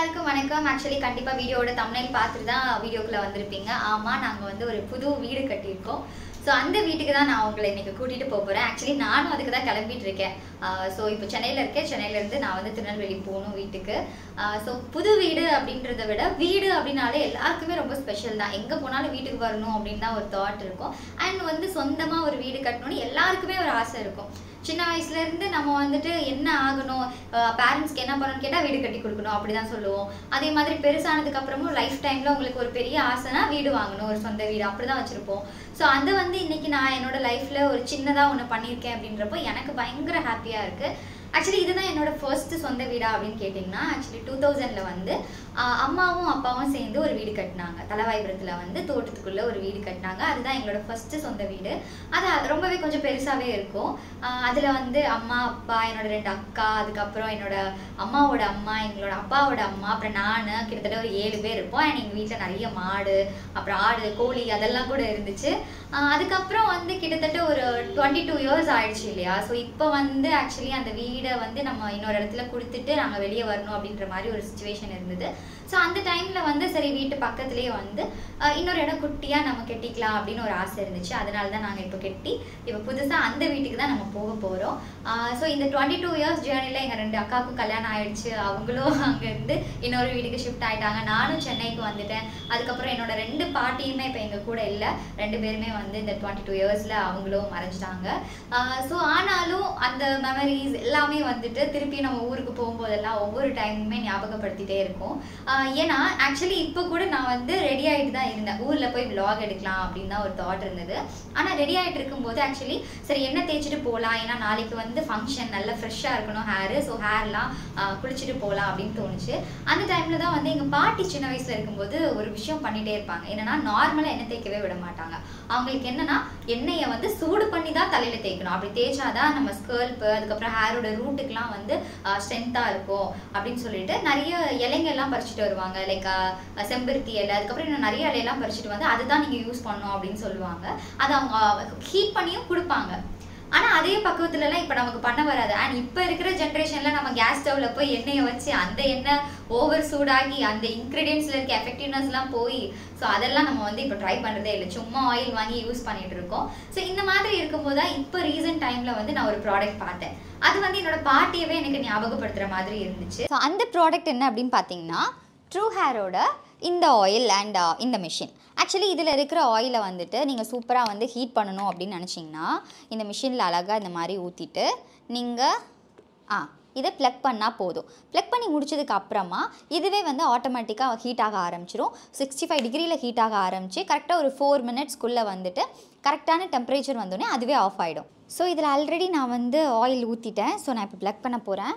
எல்லாருக்கும் வணக்கம் ஆக்சுவலி கண்டிப்பாக வீடியோட தமிழில் பார்த்துட்டு தான் வீடியோக்குள்ளே வந்திருப்பீங்க ஆமாம் நாங்கள் வந்து ஒரு புது வீடு கட்டியிருக்கோம் ஸோ அந்த வீட்டுக்கு தான் நான் உங்களை இன்னைக்கு கூட்டிகிட்டு போக போகிறேன் ஆக்சுவலி நானும் அதுக்கு தான் கிளம்பிட்டு இருக்கேன் ஸோ இப்போ சென்னையில் இருக்கேன் சென்னையிலேருந்து நான் வந்து திருநெல்வேலி போகணும் வீட்டுக்கு ஸோ புது வீடு அப்படின்றத விட வீடு அப்படின்னாலே எல்லாருக்குமே ரொம்ப ஸ்பெஷல் தான் எங்கே போனாலும் வீட்டுக்கு வரணும் அப்படின்னு தான் ஒரு தாட் இருக்கும் அண்ட் வந்து சொந்தமாக ஒரு வீடு கட்டணும்னு எல்லாருக்குமே ஒரு ஆசை இருக்கும் சின்ன வயசுல இருந்து நம்ம வந்துட்டு என்ன ஆகணும் பேரண்ட்ஸ்க்கு என்ன பண்ணணும்னு கேட்டால் வீடு கட்டி கொடுக்கணும் அப்படி தான் சொல்லுவோம் அதே மாதிரி பெருசானதுக்கு அப்புறமும் லைஃப் டைமில் உங்களுக்கு ஒரு பெரிய ஆசைனா வீடு வாங்கணும் ஒரு சொந்த வீடு அப்படி தான் வச்சுருப்போம் ஸோ அது வந்து இன்னைக்கு நான் என்னோட லைஃப்பில் ஒரு சின்னதாக ஒன்று பண்ணியிருக்கேன் அப்படின்றப்போ எனக்கு பயங்கர ஹாப்பியாக இருக்குது ஆக்சுவலி இதுதான் என்னோட ஃபர்ஸ்ட் சொந்த வீடா அப்படின்னு கேட்டிங்கன்னா ஆக்சுவலி டூ தௌசண்டில் வந்து ஆஹ் அம்மாவும் அப்பாவும் சேர்ந்து ஒரு வீடு கட்டினாங்க தலைவாய்புரத்தில் வந்து தோட்டத்துக்குள்ளே ஒரு வீடு கட்டினாங்க அதுதான் எங்களோட ஃபர்ஸ்ட் சொந்த வீடு அது ரொம்பவே கொஞ்சம் பெருசாகவே இருக்கும் அதில் வந்து அம்மா அப்பா என்னோட ரெண்டு அக்கா அதுக்கப்புறம் என்னோட அம்மாவோட அம்மா எங்களோட அப்பாவோட அம்மா அப்புறம் நான் கிட்டத்தட்ட ஒரு ஏழு பேர் இருப்போம் அண்ட் எங்கள் வீட்டில் நிறைய மாடு அப்புறம் ஆடு கோழி அதெல்லாம் கூட இருந்துச்சு ஆஹ் அதுக்கப்புறம் வந்து கிட்டத்தட்ட ஒரு டுவெண்ட்டி டூ இயர்ஸ் ஆயிடுச்சு இல்லையா ஸோ இப்போ வந்து ஆக்சுவலி அந்த வீடை வந்து நம்ம இன்னொரு இடத்துல கொடுத்துட்டு நாங்கள் வெளியே வரணும் அப்படின்ற மாதிரி ஒரு சுச்சுவேஷன் இருந்தது ஸோ அந்த டைமில் வந்து சரி வீட்டு பக்கத்துலேயே வந்து ஆஹ் இன்னொரு இடம் குட்டியாக நம்ம கெட்டிக்கலாம் அப்படின்னு ஒரு ஆசை இருந்துச்சு அதனால தான் நாங்கள் இப்போ கெட்டி இப்போ புதுசாக அந்த வீட்டுக்கு தான் நம்ம போக போகிறோம் ஸோ இந்த டுவெண்ட்டி டூ இயர்ஸ் ஜேர்னியில் எங்கள் ரெண்டு அக்காவுக்கும் கல்யாணம் ஆயிடுச்சு அவங்களும் அங்கேருந்து இன்னொரு வீட்டுக்கு ஷிஃப்ட் ஆயிட்டாங்க நானும் சென்னைக்கு வந்துட்டேன் அதுக்கப்புறம் என்னோட ரெண்டு பாட்டியுமே இப்போ எங்கள் கூட இல்லை ரெண்டு பேருமே வந்து இந்த டுவெண்ட்டி டூ இயர்ஸில் அவங்களும் மறைஞ்சிட்டாங்க ஸோ ஆனாலும் அந்த மெமரிஸ் எல்லாமே வந்துட்டு திருப்பி நம்ம ஊருக்கு போகும்போதெல்லாம் ஒவ்வொரு டைமுமே ஞாபகப்படுத்திட்டே இருக்கும் ஆஹ் ஏன்னா ஆக்சுவலி இப்போ கூட நான் வந்து ரெடி ஆகிட்டு தான் இருந்தேன் ஊரில் போய் vlog எடுக்கலாம் அப்படின்னு தான் ஒரு தாட் இருந்தது ஆனால் ரெடி ஆகிட்டு இருக்கும்போது ஆக்சுவலி சரி எண்ணெய் தேய்ச்சிட்டு போகலாம் ஏன்னா நாளைக்கு வந்து ஃபங்க்ஷன் நல்லா ஃப்ரெஷ்ஷாக இருக்கணும் ஹேரு ஸோ ஹேர்லாம் குளிச்சுட்டு போகலாம் அப்படின்னு தோணுச்சு அந்த டைமில் தான் வந்து எங்கள் பாட்டி சின்ன வயசில் இருக்கும்போது ஒரு விஷயம் பண்ணிகிட்டே இருப்பாங்க என்னன்னா நார்மலாக எண்ணெய் தேய்க்கவே விட மாட்டாங்க அவங்களுக்கு என்னன்னா எண்ணெயை வந்து சூடு பண்ணி தான் தலையில் தேய்க்கணும் அப்படி தேய்ச்சாதான் நம்ம ஸ்கர்ல்ப்பு அதுக்கப்புறம் ஹேரோட ரூட்டுக்கெலாம் வந்து ஸ்ட்ரென்த்தாக இருக்கும் அப்படின்னு சொல்லிட்டு நிறைய இலைங்க எல்லாம் பறிச்சுட்டு வருவாங்க லைக் செம்பருத்தி இலை அதுக்கப்புறம் இன்னும் நிறைய இலையெல்லாம் பறிச்சுட்டு வந்து அதுதான் நீங்கள் யூஸ் பண்ணணும் அப்படின்னு சொல்லுவாங்க அதை அவங்க ஹீட் பண்ணியும் கொடுப்பாங்க ஆனால் அதே பக்குவத்துலலாம் இப்போ நமக்கு பண்ண வராது அண்ட் இப்போ இருக்கிற ஜென்ரேஷனில் நம்ம கேஸ் ஸ்டவ்வில் போய் எண்ணெயை வச்சு அந்த எண்ணெய் ஓவர் சூடாகி அந்த இன்க்ரீடியன்ஸில் இருக்க எஃபெக்டிவ்னஸ்லாம் போய் ஸோ அதெல்லாம் நம்ம வந்து இப்போ ட்ரை பண்ணுறதே இல்லை சும்மா ஆயில் வாங்கி யூஸ் பண்ணிட்டு இருக்கோம் ஸோ இந்த மாதிரி இருக்கும்போது தான் இப்போ ரீசன்ட் டைமில் வந்து நான் ஒரு ப்ராடக்ட் பார்த்தேன் அது வந்து என்னோட பாட்டியவே எனக்கு ஞாபகப்படுத்துகிற மாதிரி இருந்துச்சு ஸோ அந்த ப்ராடக்ட் என்ன அப்படின்னு பார்த்தீங்கன்னா ட்ரூ ஹேரோட இந்த ஆயில் அண்ட் இந்த மிஷின் ஆக்சுவலி இதில் இருக்கிற ஆயிலை வந்துட்டு நீங்கள் சூப்பராக வந்து ஹீட் பண்ணணும் அப்படின்னு நினச்சிங்கன்னா இந்த மிஷினில் அழகாக இந்த மாதிரி ஊற்றிட்டு நீங்கள் ஆ இதை ப்ளக் பண்ணால் போதும் ப்ளக் பண்ணி முடிச்சதுக்கு அப்புறமா இதுவே வந்து ஆட்டோமேட்டிக்காக ஹீட் ஆக ஆரம்பிச்சிரும் சிக்ஸ்டி ஃபைவ் டிகிரியில் ஹீட் ஆக ஆரம்பிச்சு கரெக்டாக ஒரு ஃபோர் மினிட்ஸ்க்குள்ளே வந்துட்டு கரெக்டான டெம்பரேச்சர் வந்தோடனே அதுவே ஆஃப் ஆகிடும் ஸோ இதில் ஆல்ரெடி நான் வந்து ஆயில் ஊற்றிட்டேன் ஸோ நான் இப்போ ப்ளக் பண்ண போகிறேன்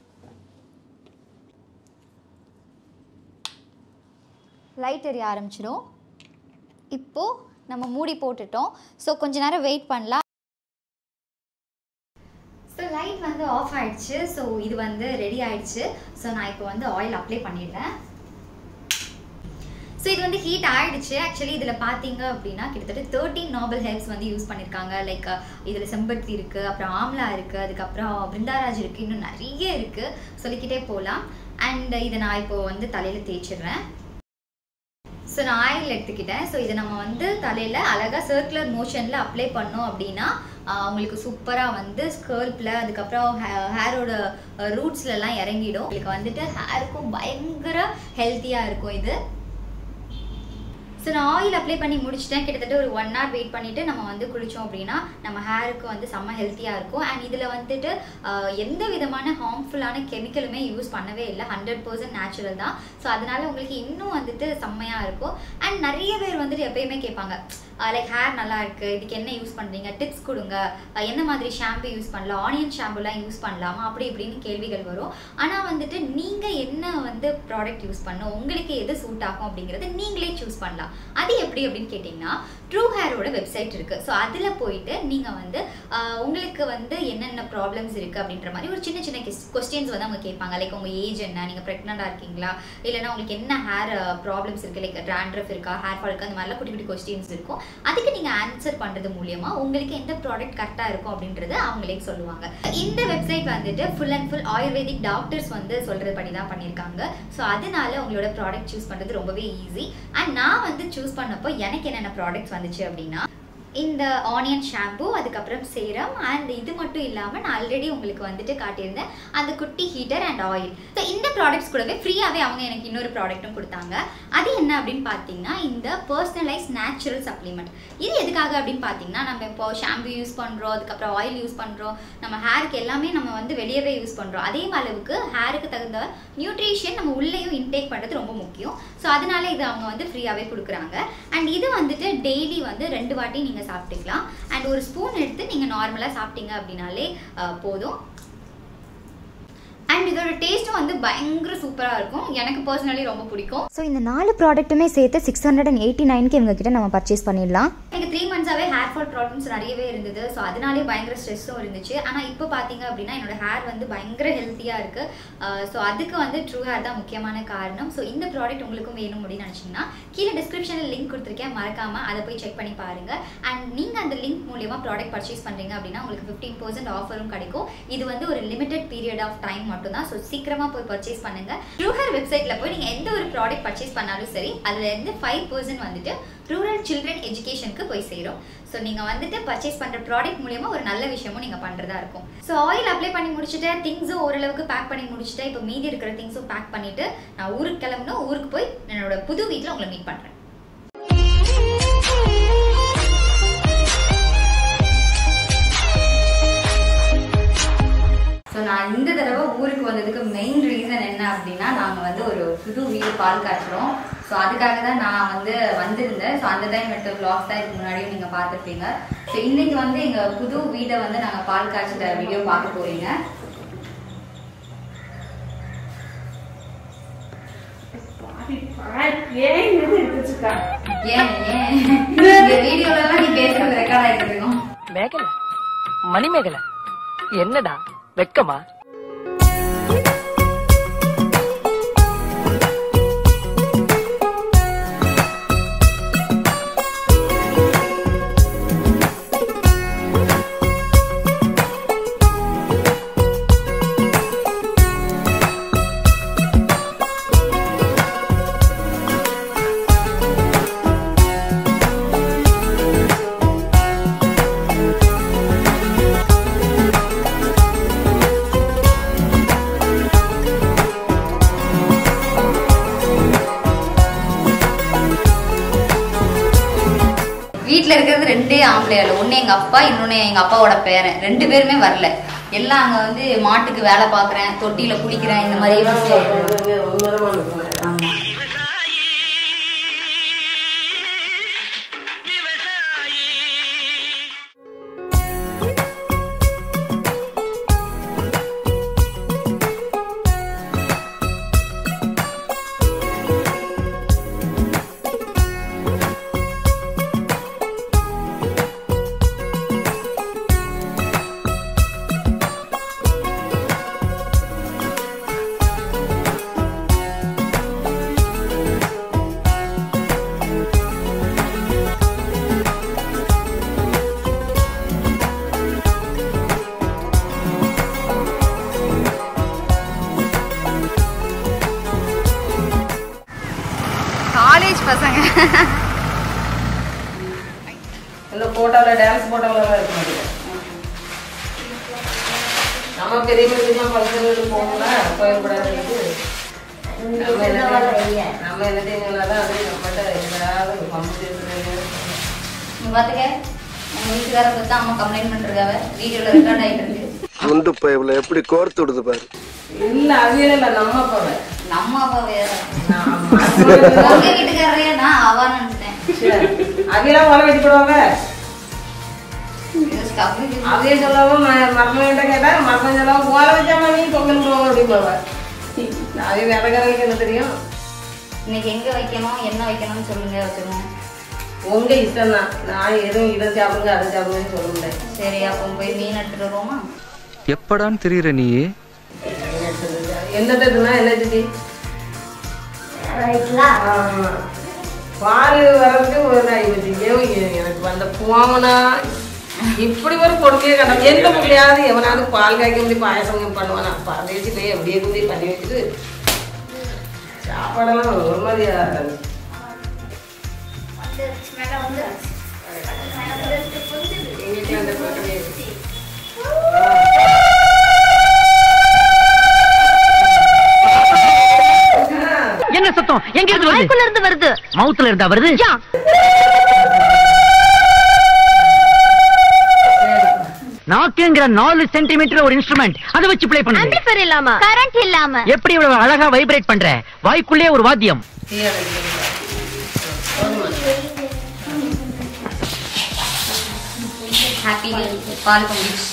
லைட் எரிய ஆரம்பிச்சிடும் இப்போது நம்ம மூடி போட்டுட்டோம் ஸோ கொஞ்ச நேரம் வெயிட் பண்ணலாம் ஸோ லைட் வந்து ஆஃப் ஆயிடுச்சு ஸோ இது வந்து ரெடி ஆயிடுச்சு ஸோ நான் இப்போ வந்து ஆயில் அப்ளை பண்ணிடுறேன் ஸோ இது வந்து ஹீட் ஆயிடுச்சு ஆக்சுவலி இதில் பார்த்தீங்க அப்படின்னா கிட்டத்தட்ட தேர்ட்டீன் நாபல் ஹெர்ப்ஸ் வந்து யூஸ் பண்ணியிருக்காங்க லைக் இதில் செம்பருத்தி இருக்குது அப்புறம் ஆம்லா இருக்குது அதுக்கப்புறம் பிருந்தாராஜ் இருக்குது இன்னும் நிறைய இருக்குது சொல்லிக்கிட்டே போகலாம் அண்ட் இதை நான் இப்போ வந்து தலையில் தேய்ச்சிடுறேன் ஸோ நான் ஆயில் எடுத்துக்கிட்டேன் ஸோ இதை நம்ம வந்து தலையில் அழகாக சர்க்குலர் மோஷனில் அப்ளை பண்ணோம் அப்படின்னா ஆஹ் உங்களுக்கு சூப்பராக வந்து ஸ்கர்ப்பில் அதுக்கப்புறம் ஹேரோட ரூட்ஸ்லலாம் இறங்கிடும் உங்களுக்கு வந்துட்டு ஹேருக்கும் பயங்கர ஹெல்த்தியாக இருக்கும் இது ஸோ நான் ஆயில் அப்ளை பண்ணி முடிச்சிட்டேன் கிட்டத்தட்ட ஒரு ஒன் ஹவர் வெயிட் பண்ணிவிட்டு நம்ம வந்து குளித்தோம் அப்படின்னா நம்ம ஹேருக்கு வந்து செம்ம ஹெல்த்தியாக இருக்கும் அண்ட் இதில் வந்துட்டு ஆஹ், எந்த விதமான ஹார்ம்ஃபுல்லான கெமிக்கலுமே யூஸ் பண்ணவே இல்லை ஹண்ட்ரட் பர்சன்ட் நேச்சுரல் தான் ஸோ அதனால உங்களுக்கு இன்னும் வந்துட்டு செம்மையாக இருக்கும் அண்ட் நிறைய பேர் வந்துட்டு எப்பயுமே கேட்பாங்க லைக் ஹேர் நல்லா இருக்கு இதுக்கு என்ன யூஸ் பண்ணுறீங்க டிப்ஸ் கொடுங்க ஆஹ், என்ன மாதிரி ஷாம்பு யூஸ் பண்ணலாம் ஆனியன் ஷாம்புலாம் யூஸ் பண்ணலாமா அப்படி இப்படின்னு கேள்விகள் வரும் ஆனால் வந்துட்டு நீங்கள் என்ன வந்து ப்ராடக்ட் யூஸ் பண்ணணும் உங்களுக்கு எது சூட் ஆகும் அப்படிங்கிறத நீங்களே சூஸ் பண்ணலாம் அது எப்படி அப்படின்னு கேட்டிங்கன்னா ட்ரூ ஹேரோட வெப்சைட் இருக்கு ஸோ அதில் போயிட்டு நீங்கள் வந்து ஆஹ், உங்களுக்கு வந்து என்னென்ன ப்ராப்ளம்ஸ் இருக்கு அப்படின்ற மாதிரி ஒரு சின்ன சின்ன கொஸ்டின்ஸ் வந்து அவங்க கேட்பாங்க லைக் உங்க ஏஜ் என்ன நீங்கள் ப்ரெக்னெண்ட்டாக இருக்கீங்களா இல்லைன்னா உங்களுக்கு என்ன ஹேர் ப்ராப்ளம்ஸ் இருக்கு லைக் ட்ராண்ட்ரஃப் இருக்கா ஹேர் ஃபால் இருக்கா அந்த மாதிரிலாம் குட்டி குட்டி கொஸ்டின்ஸ் இருக்கும் அதுக்கு நீங்கள் ஆன்சர் பண்ணுறது மூலியமா உங்களுக்கு எந்த ப்ராடக்ட் கரெக்டாக இருக்கும் அப்படின்றது அவங்களே சொல்லுவாங்க இந்த வெப்சைட் வந்துட்டு full and full ayurvedic doctors வந்து சொல்கிறது படி தான் பண்ணியிருக்காங்க ஸோ அதனால உங்களோட ப்ராடக்ட் சூஸ் பண்ணுறது ரொம்பவே ஈஸி அண்ட் நான் வந்து சூஸ் பண்ணப்போ எனக்கு என்னென்ன ப்ராடக்ட்ஸ் வந்துச்சு அப்படின்னா இந்த ஆனியன் ஷாம்பு அதுக்கப்புறம் சேரம் அண்ட் இது மட்டும் இல்லாமல் நான் ஆல்ரெடி உங்களுக்கு வந்துட்டு காட்டியிருந்தேன் அந்த குட்டி ஹீட்டர் அண்ட் ஆயில் ஸோ இந்த ப்ராடக்ட்ஸ் கூடவே ஃப்ரீயாகவே அவங்க எனக்கு இன்னொரு ப்ராடக்ட்டும் கொடுத்தாங்க அது என்ன அப்படின்னு பார்த்தீங்கன்னா இந்த பர்சனலைஸ் நேச்சுரல் சப்ளிமெண்ட் இது எதுக்காக அப்படின்னு பார்த்தீங்கன்னா நம்ம இப்போ ஷாம்பு யூஸ் பண்ணுறோம் அதுக்கப்புறம் ஆயில் யூஸ் பண்ணுறோம் நம்ம ஹேருக்கு எல்லாமே நம்ம வந்து வெளியவே யூஸ் பண்ணுறோம் அதே அளவுக்கு ஹேருக்கு தகுந்த நியூட்ரிஷன் நம்ம உள்ளேயும் இன்டேக் பண்ணுறது ரொம்ப முக்கியம் ஸோ அதனால இது அவங்க வந்து ஃப்ரீயாகவே கொடுக்குறாங்க அண்ட் இது வந்துட்டு டெய்லி வந்து ரெண்டு வாட்டி நீங்கள் சாப்பிட்டுக்கலாம் அண்ட் ஒரு ஸ்பூன் எடுத்து நீங்கள் நார்மலாக சாப்பிட்டீங்க அப்படின்னாலே அஹ், போதும் அண்ட் இதோட டேஸ்ட்டும் வந்து பயங்கர சூப்பராக இருக்கும் எனக்கு பர்சனலி ரொம்ப பிடிக்கும் ஸோ இந்த நாலு ப்ராடக்ட்டுமே சேர்த்து சிக்ஸ் ஹண்ட்ரட் அண்ட் எயிட்டி நைனுக்கு இவங்க கிட்ட நம்ம பர்ச்சேஸ் பண்ணிடலாம் எனக்கு த்ரீ மந்த்ஸாகவே ஹேர் ஃபால் ப்ராப்ளம்ஸ் நிறையவே இருந்தது ஸோ அதனாலே பயங்கர ஸ்ட்ரெஸ்ஸும் இருந்துச்சு ஆனால் இப்போ பார்த்தீங்க அப்படின்னா என்னோட ஹேர் வந்து பயங்கர ஹெல்த்தியாக இருக்குது ஸோ அதுக்கு வந்து ட்ரூ ஹேர் தான் முக்கியமான காரணம் ஸோ இந்த ப்ராடக்ட் உங்களுக்கும் வேணும் அப்படின்னு நினச்சிங்கன்னா கீழே டிஸ்கிரிப்ஷனில் லிங்க் கொடுத்துருக்கேன் மறக்காமல் அதை போய் செக் பண்ணி பாருங்கள் அண்ட் நீங்கள் அந்த லிங்க் மூலியமாக ப்ராடக்ட் பர்ச்சேஸ் பண்ணுறீங்க அப்படின்னா உங்களுக்கு ஃபிஃப்டீன் பர்சன்ட் ஆஃபரும் கிடைக்கும் இது வந்து ஒரு லிமிடெட் பீரியட் ஆஃப் டைம் மட்டும்தான் ஸோ சீக்கிரமாக போய் பர்ச்சேஸ் பண்ணுங்கள் ட்ரூ ஹேர் வெப்சைட்டில் போய் நீங்கள் எந்த ஒரு ப்ராடக்ட் பர்ச்சேஸ் பண்ணாலும் சரி அதுலேருந்து ஃபைவ் பர்சன்ட் வந்துட்டு ரூரல் சில்ட்ரன் எஜுகேஷனுக்கு போய் சேரும் ஸோ நீங்கள் வந்துட்டு பர்ச்சேஸ் பண்ணுற ப்ராடக்ட் மூலியமா ஒரு நல்ல விஷயமும் நீங்கள் பண்ணுறதா இருக்கும் ஸோ ஆயில் அப்ளை பண்ணி முடிச்சுட்டு திங்ஸும் ஓரளவுக்கு பேக் பண்ணி முடிச்சுட்டு இப்போ மீதி இருக்கிற திங்ஸும் பேக் பண்ணிட்டு நான் ஊருக்கு கிளம்பணும் ஊருக்கு போய் என்னோட புது வீட்டில் உங்களை மீட் பண்ணுறேன் ஸோ நான் இந்த தடவை ஊருக்கு வந்ததுக்கு மெயின் ரீசன் என்ன அப்படின்னா நாங்கள் வந்து ஒரு புது வீடு பால் காட்டுறோம் ஸோ அதுக்காக தான் நான் வந்து வந்திருந்தேன் ஸோ அந்த டைம் எடுத்த vlogs தான் இதுக்கு முன்னாடியும் நீங்கள் பார்த்துருப்பீங்க ஸோ இன்னைக்கு வந்து எங்கள் புது வீடை வந்து நாங்கள் பால் காய்ச்சிட்ட வீடியோ பார்க்க போறீங்க ஏன் இது எடுத்து வச்சிருக்கா ஏன் ஏன் இந்த வீடியோலலாம் நீ பேசுறது ரெக்கார்ட் ஆகிட்டு இருக்கும் மேகலை மணிமேகலை என்னடா வெக்கமா வீட்டில் இருக்கிறது ரெண்டே ஆம்பளையாள் ஒன்று எங்கள் அப்பா இன்னொன்று எங்கள் அப்பாவோட பேரன் ரெண்டு பேருமே வரல எல்லாம் அங்கே வந்து மாட்டுக்கு வேலை பார்க்குறேன் தொட்டியில் குளிக்கிறேன் இந்த மாதிரி busy ஆயிட்டாங்க. ஆமா காலேஜ் பசங்க இந்த போட்டோல டான்ஸ் போட்டோல தான் இருக்க மாட்டேங்குது நம்ம பெரிய பெரிய ஃபங்க்ஷனுக்கு போகணும்னா கோயில்படாது நம்ம என்ன நம்ம என்ன செய்யணும்னா தான் அது நம்மகிட்ட ஏதாவது பம்பு பேசுறது இங்க பாத்துக்க எங்க வீட்டுக்காரர் பத்தி அம்மா கம்ப்ளைண்ட் பண்றாங்க வீடியோல ரெக்கார்ட் ஆயிட்டு இருக்கு குண்டு பைப்ல எப்படி கோர்த்து விடுது பாரு இல்ல அவியல் இல்ல நம்ம அப்பாவை நம்ம அப்பா வேற ஆமா. உங்க வீட்டுக்காரரே நான் அவான்னு நினைச்சிட்டேன் சரி. அவியெல்லாம் உரம் வெட்டி போடுவாங்க இது stuff இது. அவைய சொல்லவும் மரணம் கேட்டா மரணம் சொல்லவும் ஓர வச்சாமா நீ பொங்கல் போவோம் அப்படிம்பாவ அவைய விறகறவைக்கு என்ன தெரியும் இன்னைக்கு எங்க வைக்கணும் என்ன வைக்கணும்னு சொல்லுங்க வச்சிருவோம் உங்க இஷ்டம் தான் நான் எதுவும் இதை சாப்பிடுங்க அதை சாப்பிடுங்கன்னு சொல்ல முடியாது சரி அப்போ போய் மீன் எடுத்துட்டு வருவோமா எப்படான்னு தெரியுற நீ எந்த தட்டுனா என்ன சிட்டி ஆமா. பால் வர்றதுக்கு ஒரு நாய் வச்சுக்கோ எனக்கு வந்த போமனா இப்படி ஒரு கொடுமையே கண்டம் எந்த முடியாது எவனாவது பால் காய்க்க முடியும் பாயசம் பண்ணுவானா பரதேசி போய் அப்படியே குந்தி பண்ணி வச்சுட்டு சாப்பாடெல்லாம் ஒரு மாதிரியா எங்க வீட்டுல அந்த பிரச்சனையே இல்லை. என்ன சத்தம் எங்க இருந்து வருது இருந்து வருது மவுத்துல இருந்தா வருது நாக்குங்கிற நாலு சென்டிமீட்டர் ஒரு இன்ஸ்ட்ருமெண்ட் அதை வச்சு ப்ளே பண்ணுங்க இல்லாம கரண்ட் இல்லாம எப்படி இவ்வளவு அழகா வைப்ரேட் பண்ற வாய்க்குள்ளே ஒரு வாத்தியம் டீ அடிக்கிறீங்களா? ஹாப்பி பால் பொங்கிச்சு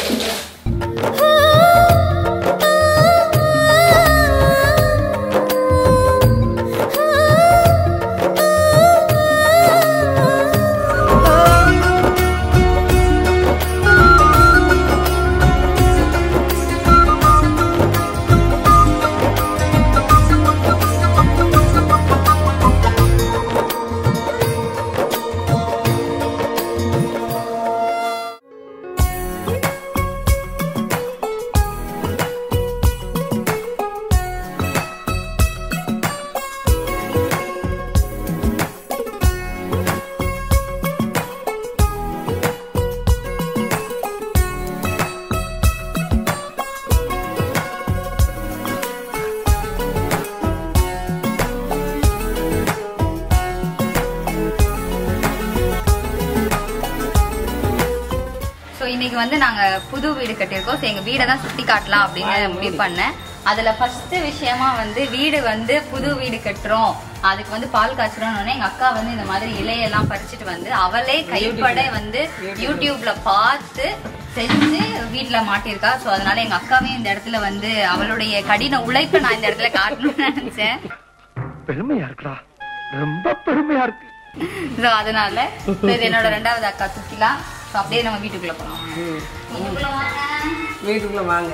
ஸோ இன்னைக்கு வந்து நாங்க புது வீடு கட்டியிருக்கோம் ஸோ எங்க வீடை தான் சுத்தி காட்டலாம் அப்படின்னு முடிவு பண்ணேன் அதுல ஃபர்ஸ்ட் விஷயமா வந்து வீடு வந்து புது வீடு கட்டுறோம் அதுக்கு வந்து பால் காய்ச்சறோம்னு எங்க அக்கா வந்து இந்த மாதிரி இலையெல்லாம் பறிச்சுட்டு வந்து அவளே கைப்பட வந்து யூடியூப்ல பார்த்து செஞ்சு வீட்டுல மாட்டியிருக்கா ஸோ அதனால எங்க அக்காவே இந்த இடத்துல வந்து அவளுடைய கடின உழைப்பை நான் இந்த இடத்துல காட்டணும்னு நினைச்சேன் பெருமையா இருக்குடா ரொம்ப பெருமையா இருக்கு ஸோ அதனால so இது என்னோட ரெண்டாவது அக்கா சுத்திலா ஸோ அப்படியே நம்ம வீட்டுக்குள்ள போலாம் வீட்டுக்குள்ள வாங்க வீட்டுக்குள்ள வாங்க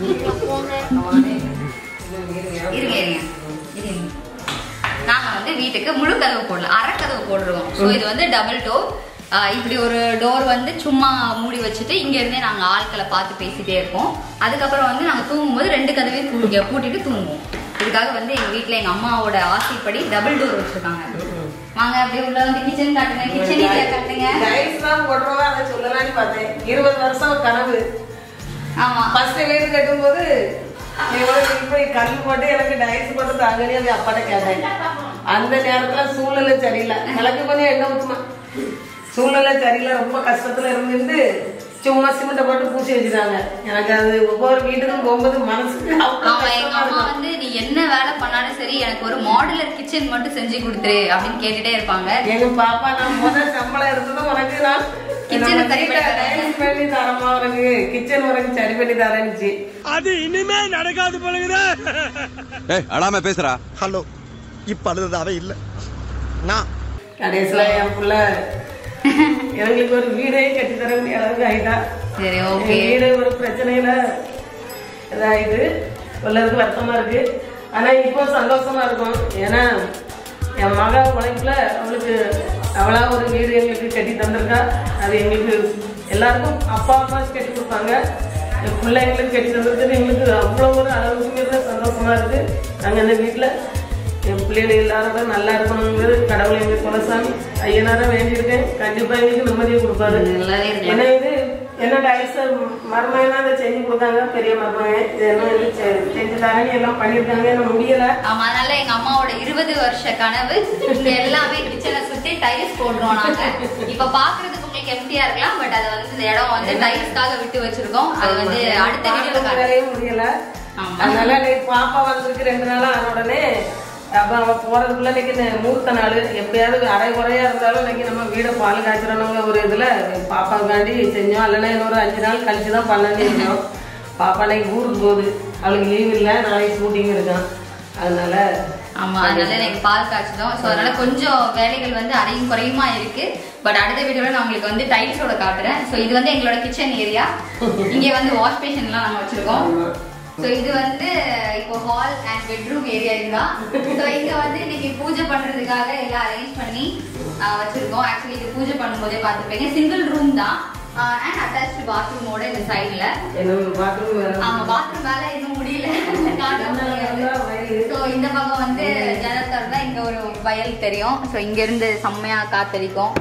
இருங்க இருங்க இருங்க நாங்க வந்து வீட்டுக்கு முழு கதவு போடல அரை கதவு போடுறோம் ஸோ இது வந்து டபுள் டோர் இப்படி ஒரு டோர் வந்து சும்மா மூடி வச்சுட்டு இங்க இருந்தே நாங்க ஆட்களை பார்த்து பேசிட்டே இருப்போம் அதுக்கப்புறம் வந்து நாங்க தூங்கும்போது ரெண்டு கதவையும் பூ- பூட்டிட்டு தூங்குவோம் இதுக்காக வந்து எங்க வீட்ல எங்க அம்மாவோட ஆசைப்படி டபுள் டோர் வச்சிருக்காங்க வாங்க அப்படியே உள்ள வந்து கிச்சன் காட்டுங்க கிச்சன் ஏரியா காட்டுங்க டைல்ஸ் தான் போடுறோம் அதை சொல்லலாம்னு பார்த்தேன் இருபது வருஷம் கனவு ஆமா ஃபர்ஸ்ட் வீடு கட்டும்போது இவனுக்கு இப்படி கல் போட்டு எனக்கு டைல்ஸ் போட்டு தாங்கன்னு அந்த அப்பாட்ட கேட்டேன் அந்த நேரத்துல சூழ்நிலை சரியில்லை கிழக்கு கொஞ்சம் எண்ணெய் ஊத்துமா சூழ்நிலை சரியில்லை ரொம்ப கஷ்டத்துல இருந்துட்டு சும்மா சிமெண்ட்டை போட்டு பூசி வச்சுட்டாங்க எனக்கு அது ஒவ்வொரு வீட்டுக்கும் போகும்போது மனசுக்கு அவ்வளவு ஆமா எங்க கஷ்டமா அம்மா இருக்கும். வந்து நீ என்ன வேலை பண்ணாலும் சரி எனக்கு ஒரு மாடுலர் கிச்சன் மட்டும் செஞ்சு கொடுத்துரு அப்படின்னு கேட்டுட்டே இருப்பாங்க எங்க பாப்பா நான் முதல் சம்பளம் இருந்ததும் உனக்கு நான் Kitchen நம்ம சரி வீட்டை பண்ணி தரேன். tiles பண்ணி தரமா உனக்கு கிச்சன் உனக்கு சரி பண்ணி தரேன்னுச்சு ஏய் அழாம பேசுறா ஹலோ இப்ப அழுது அவ இல்ல நான் கடைசியில என் புள்ள எங்களுக்கு ஒரு வீடே கட்டி தர வேண்டிய அளவுக்கு ஆயிட்டா சரி என் ஓகே வீடு ஒரு பிரச்சனையில இதாயிட்டு உள்ளதுக்கு வருத்தமா இருக்கு ஆனா இப்போ சந்தோஷமா இருக்கும் ஏன்னா என் மக உழைப்புல அவளுக்கு அவளா ஒரு வீடு எங்களுக்கு கட்டி தந்திருக்கா அது எங்களுக்கு எல்லாருக்கும் அப்பா அம்மா கட்டி கொடுப்பாங்க என் பிள்ளைங்களுக்கு கட்டி தந்திருக்கிறது எங்களுக்கு அவ்வளோ ஒரு அளவுக்கு மீறின சந்தோஷமா இருக்கு நாங்கள் இந்த வீட்டில் என் பிள்ளைகள் எல்லாரோட நல்லா இருக்கணுங்கிறது கடவுளை எங்க குலசாமி ஐயனார வேண்டியிருக்கேன் கண்டிப்பா எங்களுக்கு நிம்மதியை கொடுப்பாரு நல்லாவே இருக்கு. என்ன இது என்ன டைல்ஸ் மருமகனா அதை செஞ்சு கொடுத்தாங்க பெரிய மருமகன் இது என்ன இது செ- செஞ்சு தரேன்னு எல்லாம் பண்ணியிருக்காங்க எனக்கு முடியல ஆமா அதனால எங்க அம்மாவோட இருபது வருஷ கனவு இங்க எல்லாமே கிச்சனை சுத்தி டைல்ஸ் போடுறோம் நாங்க இப்ப பாக்குறதுக்கு உங்களுக்கு எம்டியா இருக்கலாம் பட் அது வந்து இந்த இடம் வந்து டைல்ஸ்க்காக விட்டு வச்சிருக்கோம் அது வந்து அடுத்த வீடியோல பார்க்க காட்டுறேன் வேலையே முடியல ஆமா. அதனால இன்னைக்கு பாப்பா வந்திருக்கு ரெண்டு நாளா ஆன உடனே அப்ப அவ போறதுக்குள்ள இன்னைக்கு இந்த மூர்த்த நாள் எப்படியாவது அரை குறையா இருந்தாலும் இன்னைக்கு நம்ம வீடை பால் காய்ச்சறோம்னு ஒரு இதுல பாப்பாவுக்காண்டி செஞ்சோம் இல்லைன்னா இன்னொரு அஞ்சு நாள் கழிச்சு தான் பண்ணணும் செஞ்சோம் பாப்பா இன்னைக்கு ஊருக்கு போகுது அவளுக்கு லீவ் இல்லை நாளைக்கு ஷூட்டிங் இருக்கான் அதனால ஆமா அதனால எனக்கு பால் காய்ச்சதும் ஸோ அதனால கொஞ்சம் வேலைகள் வந்து அடையும் குறையுமா இருக்கு பட் அடுத்த வீடியோல நான் உங்களுக்கு வந்து டைல்ஸோட காட்டுறேன் ஸோ இது வந்து எங்களோட கிச்சன் ஏரியா இங்க வந்து வாஷ் பேஷன்லாம் நாங்க வச்சிருக்கோம் ஸோ இது வந்து இப்போ ஹால் அண்ட் பெட்ரூம் ஏரியா இதுதான் ஸோ இங்க வந்து இன்னைக்கு பூஜை பண்றதுக்காக எல்லாம் அரேஞ்ச் பண்ணி ஆஹ், வச்சிருக்கோம் ஆக்சுவலி இது பூஜை பண்ணும்போதே பார்த்துருப்பீங்க சிங்கிள் ரூம் தான் அண்ட் அட்டாச்சு பாத்ரூமோட இந்த சைடுல என்ன பாத்ரூம் வேற ஆமா பாத்ரூம் வேலை இன்னும் முடியல காட்ட முடியாது வயல். ஸோ இந்த பக்கம் வந்து ஜன்னல் திறந்தா இங்க ஒரு வயல் தெரியும் ஸோ இங்க இருந்து செம்மையா காத்தடிக்கும்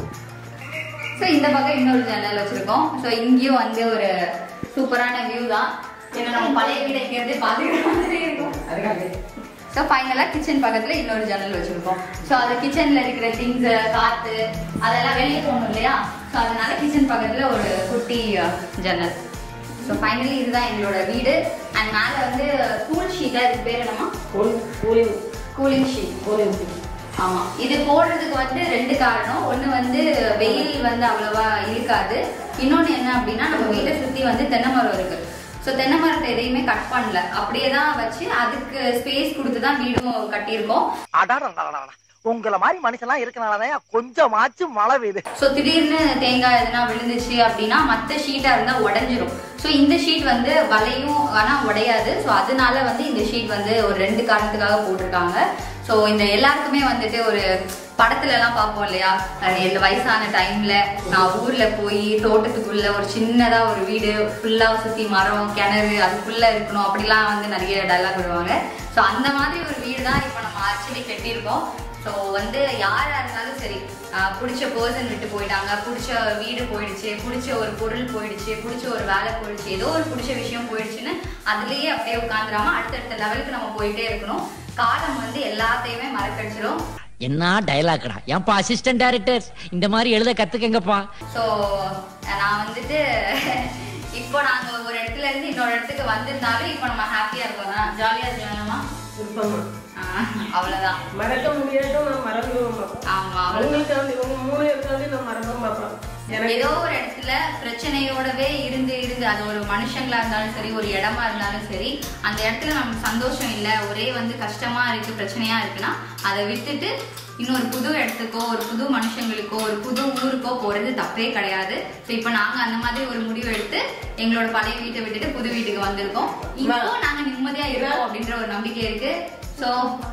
ஸோ இந்த பக்கம் இன்னொரு ஜன்னல் வச்சிருக்கோம் ஸோ இங்கேயும் வந்து ஒரு சூப்பரான வியூ தான் ஏன்னா நம்ம பழைய வீடை இங்க இருந்து பாத்துக்கிற மாதிரி இருக்கும் அதுக்காக ஸோ ஃபைனலாக கிச்சன் பக்கத்தில் இன்னொரு ஜன்னல் வச்சுருக்கோம் ஸோ அது கிச்சனில் இருக்கிற திங்ஸ் காற்று அதெல்லாம் வெளியே போகணும் இல்லையா ஸோ அதனால கிச்சன் பக்கத்தில் ஒரு குட்டி அஹ், ஜன்னல் ஸோ ஃபைனலி இதுதான் எங்களோட வீடு அண்ட் மேலே வந்து கூல் ஷீட்டாக இதுக்கு பேர் என்னமா கூலிங் கூலிங் ஷீட் கூலிங் ஆமா இது போடுறதுக்கு வந்து ரெண்டு காரணம் ஒண்ணு வந்து வெயில் வந்து அவ்வளவா இருக்காது இன்னொன்னு என்ன அப்படின்னா நம்ம வீட்டை சுத்தி வந்து தென்னை மரம் இருக்கு ஸோ தென்னை மரத்தை எதையுமே கட் பண்ணல அப்படியே தான் வச்சு அதுக்கு ஸ்பேஸ் கொடுத்து தான் வீடும் கட்டியிருக்கோம் அடாடா உங்கள மாதிரி மனுஷன்லாம் இருக்கனாலதான் கொஞ்சமாச்சும் மழை பெய்யுது ஸோ திடீர்னு தேங்காய் எதுனா விழுந்துச்சு அப்படின்னா மற்ற ஷீட்டாக இருந்தால் உடஞ்சிரும் ஸோ இந்த ஷீட் வந்து வளையும் ஆனால் உடையாது ஸோ அதனால வந்து இந்த ஷீட் வந்து ஒரு ரெண்டு காரணத்துக்காக போட்டிருக்காங்க ஸோ இந்த எல்லாருக்குமே வந்துட்டு ஒரு படத்துல எல்லாம் பார்ப்போம் இல்லையா அஹ் இந்த வயசான டைம்ல நான் ஊர்ல போய் தோட்டத்துக்குள்ள ஒரு சின்னதா ஒரு வீடு ஃபுல்லா சுத்தி மரம் கிணறு அதுக்குள்ள இருக்கணும் அப்படிலாம் வந்து நிறைய டைலாக் விடுவாங்க ஸோ அந்த மாதிரி ஒரு வீடு தான் இப்போ நம்ம ஆக்சுவலி கட்டியிருக்கோம் ஸோ வந்து யாரா இருந்தாலும் சரி ஆஹ் பிடிச்ச பர்சன் விட்டு போயிட்டாங்க பிடிச்ச வீடு போயிடுச்சு பிடிச்ச ஒரு பொருள் போயிடுச்சு பிடிச்ச ஒரு வேலை போயிடுச்சு ஏதோ ஒரு பிடிச்ச விஷயம் போயிடுச்சுன்னு அதுலயே அப்படியே உட்காந்துராம அடுத்தடுத்த லெவலுக்கு நம்ம போயிட்டே இருக்கணும் காலம் வந்து எல்லாத்தையுமே மறக்கடிச்சிடும் என்ன டயலாக்டா ஏன்பா அசிஸ்டன்ட் டைரக்டர் இந்த மாதிரி எழுத கத்துக்கங்கப்பா ஸோ நான் வந்துட்டு இப்போ நாங்க ஒரு இடத்துல இருந்து இன்னொரு இடத்துக்கு வந்திருந்தாலும் இப்போ நம்ம ஹாப்பியா இருக்கோம் ஜாலியா இருக்கலாமா விருப்பமா அவ்வளவுதான் மறக்க முடியாட்டும் நான் மறந்துடுவோம் பாப்பா ஆமா அவ்வளவுதான் அவங்களுக்காண்டி உங்க மூணு இருக்காண்டி நான் மறந்துடும் பாப்பா எனக்கு ஏதோ ஒரு இடத்துல பிரச்சனையோடவே இருந்து இருந்து அது ஒரு மனுஷங்களா இருந்தாலும் சரி ஒரு இடமா இருந்தாலும் சரி அந்த இடத்துல நமக்கு சந்தோஷம் இல்லை ஒரே வந்து கஷ்டமா இருக்கு பிரச்சனையா இருக்குன்னா அதை விட்டுட்டு இன்னொரு புது இடத்துக்கோ ஒரு புது மனுஷங்களுக்கோ ஒரு புது ஊருக்கோ போறது தப்பே கிடையாது ஸோ இப்போ நாங்க அந்த மாதிரி ஒரு முடிவு எடுத்து எங்களோட பழைய வீட்டை விட்டுட்டு புது வீட்டுக்கு வந்திருக்கோம் இப்போ நாங்க நிம்மதியா இருக்கோம் அப்படின்ற ஒரு நம்பிக்கை இருக்கு ஸோ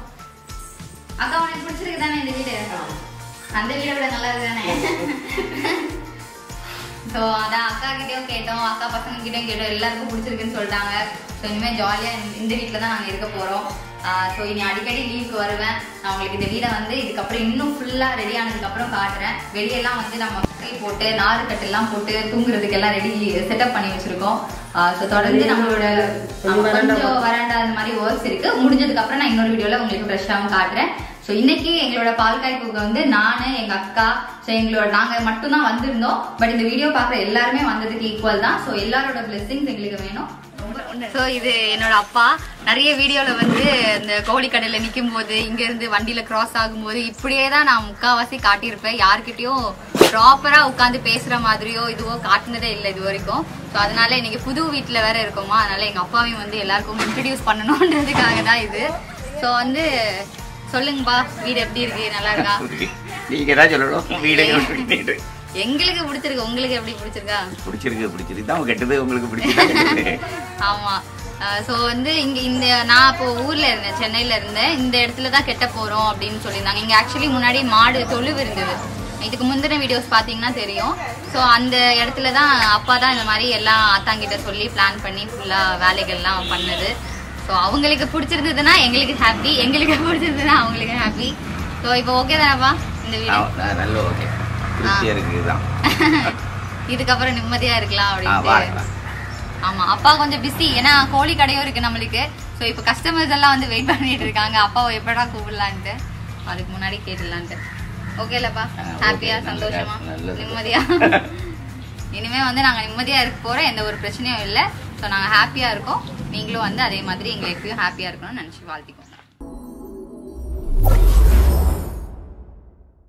அக்கா உனக்கு பிடிச்சிருக்கு தானே இந்த வீடு அந்த வீடை விட நல்லா இருக்கு தானே ஸோ அதான் அக்கா கிட்டயும் கேட்டோம் அக்கா பசங்க கிட்டயும் கேட்டோம் எல்லாருக்கும் பிடிச்சிருக்குன்னு சொல்லிட்டாங்க ஸோ இனிமேல் ஜாலியாக இந்த வீட்டில் தான் நாங்கள் இருக்க போகிறோம் ஸோ இனி அடிக்கடி லீவுக்கு வருவேன் நான் உங்களுக்கு இந்த வீடை வந்து இதுக்கப்புறம் இன்னும் ஃபுல்லாக ரெடி ஆனதுக்கப்புறம் காட்டுறேன் வெளியெல்லாம் வந்து நம்ம கை போட்டு நாறு கட்டெல்லாம் போட்டு தூங்குறதுக்கு எல்லாம் ரெடி செட்டப் பண்ணி வச்சிருக்கோம் ஸோ தொடர்ந்து நம்மளோட ஆமா, கொஞ்சம் வராண்டா அந்த மாதிரி ஒர்க்ஸ் இருக்கு முடிஞ்சதுக்கு அப்புறம் நான் இன்னொரு வீடியோல உங்களுக்கு ஃப்ரெஷ்ஷாகவும் காட்டுறேன் ஸோ இன்னைக்கு எங்களோட பால்காய் குக்கை வந்து நானு எங்க அக்கா ஸோ எங்களோட நாங்க மட்டும்தான் வந்திருந்தோம் பட் இந்த வீடியோ பார்க்குற எல்லாருமே வந்ததுக்கு ஈக்குவல் தான் ஸோ எல்லாரோட பிளெஸிங்ஸ் எங்களுக்கு வேணும் ஸோ இது என்னோட அப்பா நிறைய வீடியோல வந்து இந்த கோழி கடையில நிற்கும் போது இங்க இருந்து வண்டியில கிராஸ் ஆகும்போது இப்படியே தான் நான் முக்காவாசி காட்டியிருப்பேன் யார்கிட்டயும் ப்ராப்பரா உட்காந்து பேசுற மாதிரியோ இதுவோ காட்டினதே இல்லை இது வரைக்கும் ஸோ அதனால இன்னைக்கு புது வீட்டில் வேற இருக்கோமா அதனால எங்க அப்பாவையும் வந்து எல்லாருக்கும் இன்ட்ரடியூஸ் பண்ணணுன்றதுக்காக தான் இது ஸோ வந்து சொல்லுங்கப்பா வீடு எப்படி இருக்கு நல்லா இருக்கா நீங்க தான் சொல்லணும் வீடு எங்களுக்கு பிடிச்சிருக்கு உங்களுக்கு எப்படி பிடிச்சிருக்கா பிடிச்சிருக்கு பிடிச்சிருக்கு தான் கெட்டது உங்களுக்கு பிடிச்சிருக்கு ஆமா ஸோ வந்து இங்க இந்த நான் இப்போ ஊர்ல இருந்தேன் சென்னையில இருந்தேன் இந்த இடத்துல தான் கெட்ட போறோம் அப்படின்னு சொல்லியிருந்தாங்க இங்க ஆக்சுவலி முன்னாடி மாடு தொழுவு இருந்தது இதுக்கு முந்தின வீடியோஸ் பார்த்தீங்கன்னா தெரியும் ஸோ அந்த இடத்துல தான் அப்பா தான் இந்த மாதிரி எல்லாம் ஆத்தாங்கிட்ட சொல்லி பிளான் பண்ணி ஃபுல்லாக வேலைகள்லாம் பண்ணது ஸோ அவங்களுக்கு பிடிச்சிருந்ததுன்னா எங்களுக்கு ஹாப்பி எங்களுக்கு பிடிச்சிருந்ததுன்னா அவங்களுக்கு ஹாப்பி ஸோ இப்போ ஓகே தானப்பா இந்த வீடு நல்ல ஓகே திருப்தியா இருக்கு தான் இதுக்கப்புறம் நிம்மதியா இருக்கலாம் ஆ, அப்படின்ட்டு பார்க்கலாம். ஆமா அப்பா கொஞ்சம் பிஸி ஏன்னா கோழி கடையும் இருக்கு நம்மளுக்கு ஸோ இப்போ கஸ்டமர்ஸ் எல்லாம் வந்து வெயிட் பண்ணிட்டு இருக்காங்க அப்பாவை எப்படா கூப்பிடலான்ட்டு அதுக்கு முன்னாடி கேட்டுடலான்ட்டு ஓகேலப்பா ஆ, okay. ஹாப்பியா நல்லது, சந்தோஷமா நல்லது. நிம்மதியா இனிமே வந்து நாங்க நிம்மதியா இருக்க போறோம் எந்த ஒரு பிரச்சனையும் இல்லை ஸோ நாங்க ஹாப்பியா இருக்கோம் நீங்களும் வந்து அதே மாதிரி எங்களை எப்பயும் ஹாப்பியா இருக்கணும்னு நினைச்சு வாழ்த்திக்கோங்க